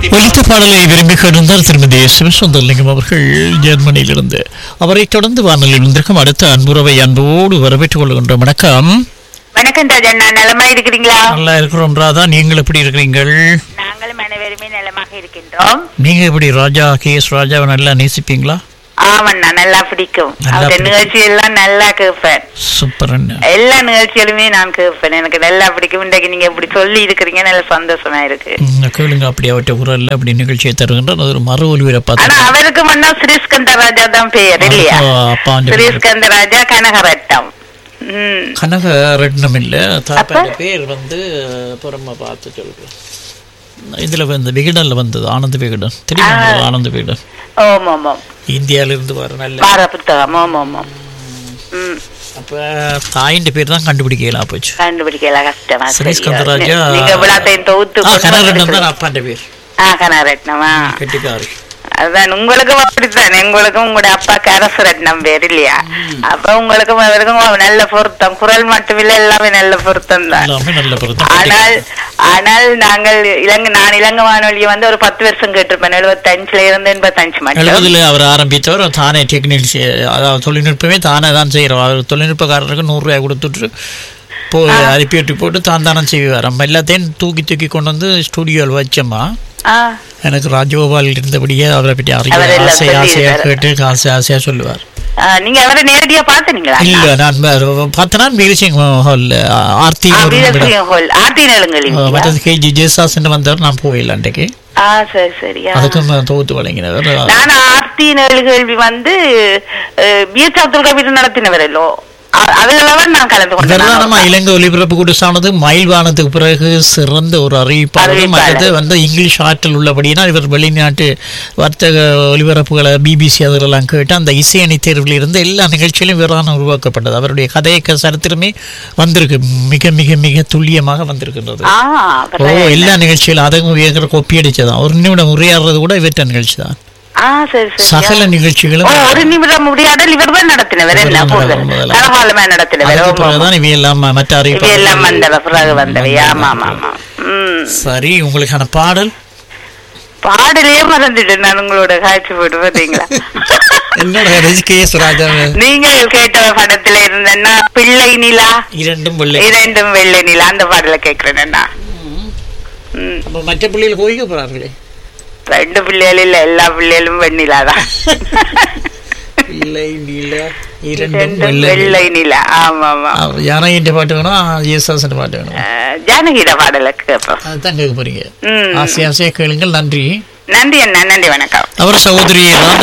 ஒலித்த பாடலை விரும்பி கருந்தார் திருமதி சிவசுந்தரலிங்கம் அவர்கள் ஜெர்மனியிலிருந்து அவரை தொடர்ந்து வானொலியில் இருந்திருக்கும் அடுத்த அன்புறவை அன்போடு வரவேற்றுக் கொள்கின்ற வணக்கம் வணக்கம் ராஜண்ணா நலமா இருக்கிறீங்களா நல்லா இருக்கிறோம் ராதா நீங்கள் எப்படி இருக்கிறீங்கள் நாங்களும் அனைவருமே நலமாக இருக்கின்றோம் நீங்க எப்படி ராஜா கே எஸ் ராஜாவை நல்லா நேசிப்பீங்களா ஆமண்ணா நல்லா பிடிக்கும் நல்லா அவங்க பிடிக்கும். நிகழ்ச்சி எல்லாம் நல்லா கேட்பேன் சூப்பர் எல்லா நிகழ்ச்சிகளுமே நான் கேட்பேன் எனக்கு நல்லா பிடிக்கும் இன்றைக்கு நீங்க இப்படி சொல்லி இருக்கிறீங்க நல்ல சந்தோஷமா இருக்கு கேளுங்க அப்படி அவற்றை குரல்ல அப்படி நிகழ்ச்சியை தருகின்ற அது ஒரு மறு ஒலிவரை ஆனா பார்த்து அவருக்கு முன்னா ஸ்ரீஸ்கந்த ராஜா தான் பெயர் இல்லையா அப்பா ஸ்ரீஸ்கந்த ராஜா கனகரட்டம் ம் கனக ரெட்னம் இல்ல தாப்பாட பேர் வந்து புறமா பார்த்து சொல்றேன் இதுல வந்து விகடன்ல வந்தது ஆனந்த விகடன் தெரியுமா உங்களுக்கு ஆனந்த விகடன் ஓம் ஓம் ஓம் இந்தியால இருந்து வர நல்ல பார புத்தகம் ஓம் ஓம் ஓம் ம் அப்ப தாயின் பேர் தான் கண்டுபிடிக்கலாம் போச்சு கண்டுபிடிக்கல கஷ்டமா சுரேஷ் சரி. கந்தராஜா நீங்க விழாத்தையும் தொகுத்து ஆ கொண்டு கனகரட்னம் வந்து தான் அப்பாண்ட பேர் ஆ கனகரட்னமா கெட்டிக்காரு அதான் உங்களுக்கும் அப்படித்தான் உங்களுக்கும் உங்களோட அப்பாக்கு அரசு ரத்னம் பேர் இல்லையா அப்ப உங்களுக்கும் அவருக்கும் நல்ல பொருத்தம் குரல் மட்டுமில்ல எல்லாமே நல்ல பொருத்தம் தான் எல்லாமே நல்ல பொருத்தம் ஆனால் ஆனால் நாங்கள் இலங்கை நான் இலங்கை வானொலியை வந்து ஒரு பத்து வருஷம் கேட்டிருப்பேன் எழுபத்தஞ்சுல இருந்து எண்பத்தஞ்சு மட்டும் எழுபதுல அவர் ஆரம்பித்தவர் தானே டெக்னிக்ஸ் அதாவது தொழில்நுட்பமே தானே தான் செய்கிறோம் அவர் தொழில்நுட்பக்காரருக்கு நூறு ரூபாய் கொடுத்துட்டு போ அனுப்பி விட்டு போட்டு தான் தானே செய்வார் நம்ம எல்லாத்தையும் தூக்கி தூக்கி கொண்டு வந்து ஸ்டூடியோவில் வச்சோமா ஆ, எனக்கு ராஜகோபால் இருந்தபடியே அவரை பற்றி அறிய அவர் எல்லாம் ஆசை ஆசையாக சொல்லியிருக்காரு. கேட்டு ஆசை ஆசையாக சொல்லுவார் ஆ, நீங்க அவரை நேரடியா பாத்துனீங்களா இல்ல நான் பார்த்தனா வீரசிங் ஹால் ஆர்த்தி ஒரு நிமிடம். வீரசிங்க ஹோல் ஆர்டி நெலுங்கலி ஆ, மற்றது கே ஜி ஜெயசாசன் வந்தவர் நான் போயில அன்றைக்கு ஆ சரி சரி ஆ. அதுக்கும் நான் தொகுத்து வழங்கினவர் நான் ஆர்த்தி கேள்வி வந்து பிஎச் அப்துல் கபீர் நடத்தினவரல்லோ அ- அதுலதான் நான் கலந்து கொண்டேன் பிரதானமா இலங்கை ஒலிபரப்பு கூட்டத்தானது மயில்வானத்துக்கு பிறகு சிறந்த ஒரு அறிவிப்பாளர் அறிவிப்பாளர். மற்றது வந்து இங்கிலீஷ் ஆற்றல் உள்ளபடியினால் இவர் வெளிநாட்டு வர்த்தக ஒலிபரப்புகளை பிபிசி அதெல்லாம் கேட்டு அந்த இசையணி தேர்வில் இருந்து எல்லா நிகழ்ச்சியிலும் இவரான உருவாக்கப்பட்டது அவருடைய கதையக்க சரித்திரமே வந்திருக்கு மிக மிக மிக துல்லியமாக வந்திருக்கின்றது ஆ ஓ பரவாயில்ல. எல்லா நிகழ்ச்சியிலும் அதுவும் வேகிற கொப்பி அடிச்சதான் ஒரு நிமிடம் உரையாடுறது கூட இவற்ற நிகழ்ச்சி தான் ஆ சரி சரி சகல ஓ நிகழ்ச்சிகளும் ஒரு நிமிடம் முடியாத இவர் தான் நடத்தினவர் என்ன இவர் தான் கூடுதல் முதல்ல. பரவாயில்லமா நடத்தினவர் அதுக்கு ஆமா, ஆமா. பிறகுதான் இவையெல்லாம் மற்ற இவ அறிவிப்பாளர்கள் எல்லாம் வந்தவ பிறகு வந்தவை ஆமா ஆமா ஆமா ம் சரி உங்களுக்கான பாடல் பாடலே மறந்துட்டேன் நான் உங்களோட காட்சி போட்டு பாத்தீங்களா என்னோட கேஸ் ராஜா நீங்கள் கேட்ட படத்துல இருந்தேன்னா பிள்ளை நிலா இரண்டும் வெள்ளை இரண்டும் வெள்ளை நிலா அந்த பாடல கேக்குறேன்னா ம் அப்ப மற்ற பிள்ளைகள் கோயிக்க போறார்களே ரெண்டு பிள்ளைகள் இல்ல எல்லா பிள்ளைகளும் வெண்ணிலாதான் பிள்ளை நீல இரண்டும் ரெண்டும் வெள்ளை வெள்ளை நிலா ஆமா ஆமா யானையின் பாட்டு வேணும் ஏசாசன் பாட்டு வேணும் அஹ், ஜானகிட பாடல கேட்போம் அதுதான் கேட்க போறீங்க ம் ஆசை ஆசையா கேளுங்கள் நன்றி நன்றி அண்ணா நன்றி வணக்கம் அவர் சகோதரி ராதா